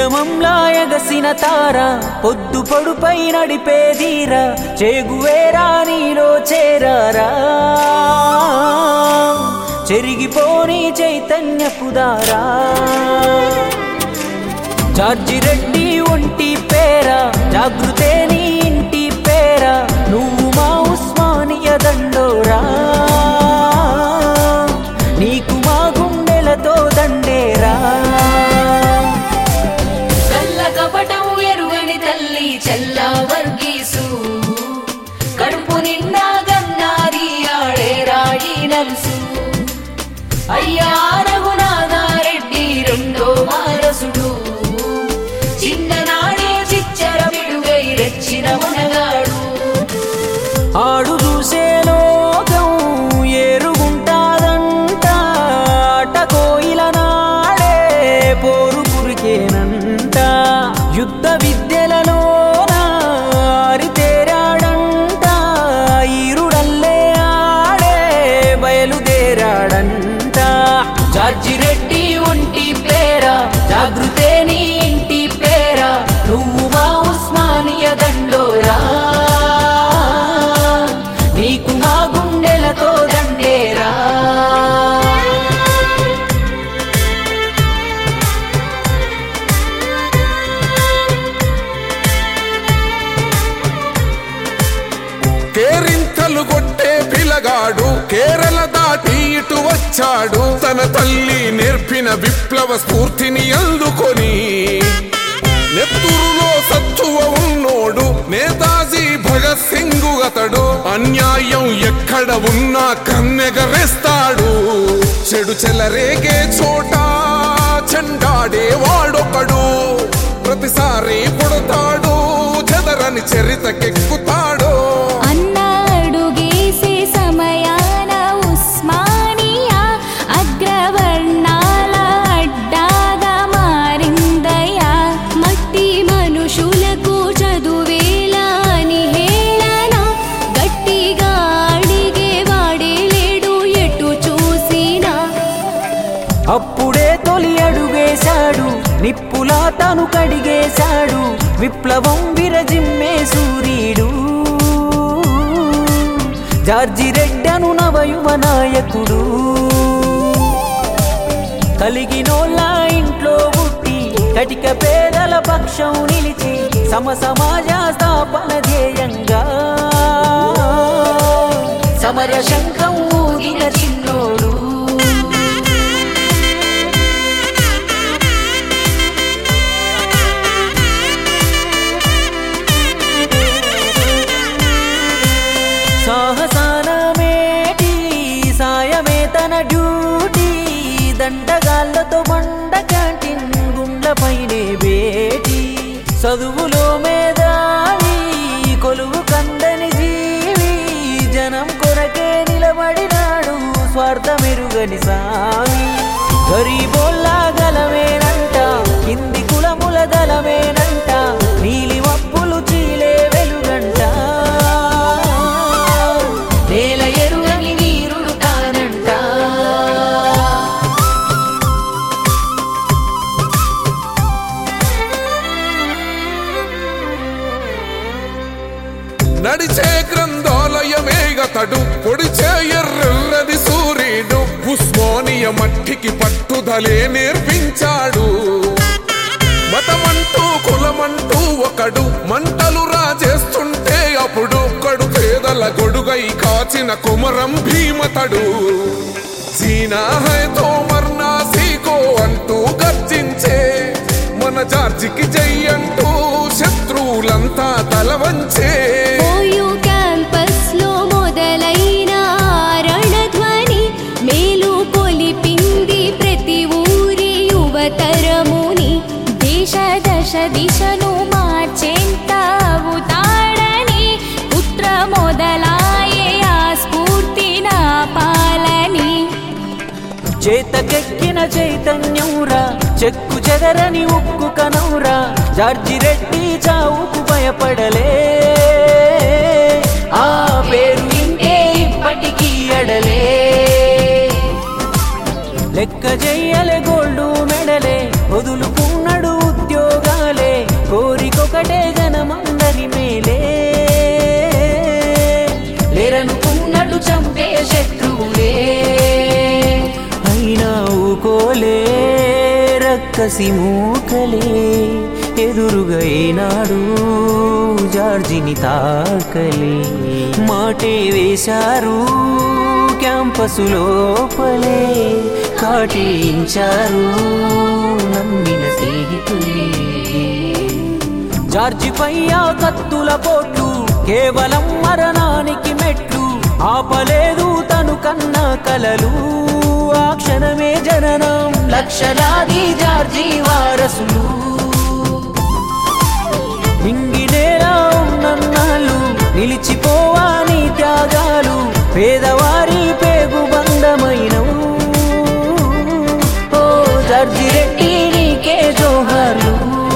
ఉద్యమంలా ఎగసిన తార పొద్దు పొడుపై నడిపేదీరా చేగువేరా నీలో చేరారా చెరిగిపోని చైతన్యపు దారా జార్జి రెడ్డి ఒంటి పేరా జాగృతే నీ ఇంటి పేరా నువ్వు మా ఉస్మానియ దండోరా నీకు మా గుండెలతో దండేరా కళ్ళ కపటము ఎరుగని తల్లి చెల్లా వర్గీసు కడుపు నిండా గన్నారి ఆడే రాడి నలుసు అయ్యా రఘునాథారెడ్డి రెండో వారసుడు చిన్ననాడే చిచ్చర పిడుగై రెచ్చిన మనగాడు ఆడు చూసే లోకం ఏరుగుంటాదంట ఆట కోయిల నాడే పోరు పురికేనంట యుద్ధ విద్యలలోన ఆరితేరాడంట ఈరుడల్లే ఆడే బయలుదేరాడంట జార్జి రెడ్డి ఒంటి పేరా జాగృతే నీ ఇంటి పేరా నువ్వు మా ఉస్మానియ దండోరా నీకు మా గుండెలతో దండేరా కేరింతలు కొట్టే పిలగాడు కేరళ దాటి ఇటు వచ్చాడు తన తల్లి నేర్పిన విప్లవ స్ఫూర్తిని అందుకొని నెత్తురులో సత్తువ ఉన్నోడు నేతాజీ భగత్ సింగ్ అతడు అన్యాయం ఎక్కడ ఉన్నా కన్నెగరేస్తాడు చెడు చెలరేగే చోట చెండాడే వాడొకడు ప్రతిసారి పుడతాడు చెదరని చరితకెక్కుతాడు అన్నాడు గీసే సమయాన ఉస్మానియా అగ్రవర్ణాల అడ్డాగా మారిందయా మట్టి మనుషులకు చదువేలా అని హేళన గట్టిగా అడిగే వాడే లేడు ఎటు చూసినా అప్పుడే తొలి అడుగేశాడు నిప్పులా తను కడిగేశాడు విప్లవం విరజిమ్మే సూర్యుడు జార్జి రెడ్డను నవయువ నాయకుడు కలిగినోళ్ళ ఇంట్లో పుట్టి కటిక పేదల పక్షం నిలిచి సమ సమాజ స్థాపన ధ్యేయంగా సమర శంఖం ఊగిన చిన్నోడు సాహసాన మేటి సాయమే తన డ్యూటీ దండగాళ్ళతో బండ క్యాంటీన్ గుండ్లపైనే బేటి చదువులో మేధావి కొలువు కందని జీవి జనం కొరకే నిలబడినాడు స్వార్థమెరుగని సామి గరీబోల్లా గలమేనంట కింది కులముల దళమేనంట నీలి మప్పులు చీలే వెలుగంట నేల ఎరుగని వీరుడు కానంట నడిచే గ్రంథాలయమేగతడు పొడిచే ఎర్రెల్లది సూర్యుడు ఉస్మానియ మట్టికి పట్టుదలే నేర్పించాడు మతమంటూ కులమంటూ ఒకడు మంటలు రాజేస్తుంటే అప్పుడు కడు పేదల గొడుగై కాచిన కుమరం భీమతడు సీనా హై తో మర్నా సీకో అంటూ గర్జించే మన జార్జికి జై అంటూ శత్రువులంతా తల వంచే ఓయూ క్యాంపస్ లో మొదలైన రణధ్వని మేలు కొలిపింది ప్రతి ఊరి యువతరముని దేశ దశ దిశను మార్చేంత అవుతాడని పుత్ర మొదలాయే ఆ స్ఫూర్తి నా పాలని చేతకెక్కిన చైతన్యంరా చెక్కు చెదరని ఉక్కు కనౌరా జార్జి రెడ్డి చావుకు భయపడలే ఆ పేరు ఇంకే ఇప్పటికీ అడలే లెక్క చెయ్యలే గోల్డు మెడలే వదులుకున్నాడు ఉద్యోగ కసి మూకలే ఎదురుగా ఏనాడు జార్జిని తాకలే మాటే వేశారు క్యాంపసు లోపలే కాటించారు నమ్మిన స్నేహితులే జార్జిపై ఆ కత్తుల పోట్లు కేవలం మరణానికి మెట్లు ఆపలేదు తను కన్న కలలు ఆ క్షణమే జననం లక్షలాది జార్జి వారసులు మింగినేలా ఉన్నన్నాళ్ళు నిలిచిపోవాని త్యాగాలు పేదవారి పేగు బంధమైనవు ఓ జార్జి రెడ్డి నీకే జోహార్లు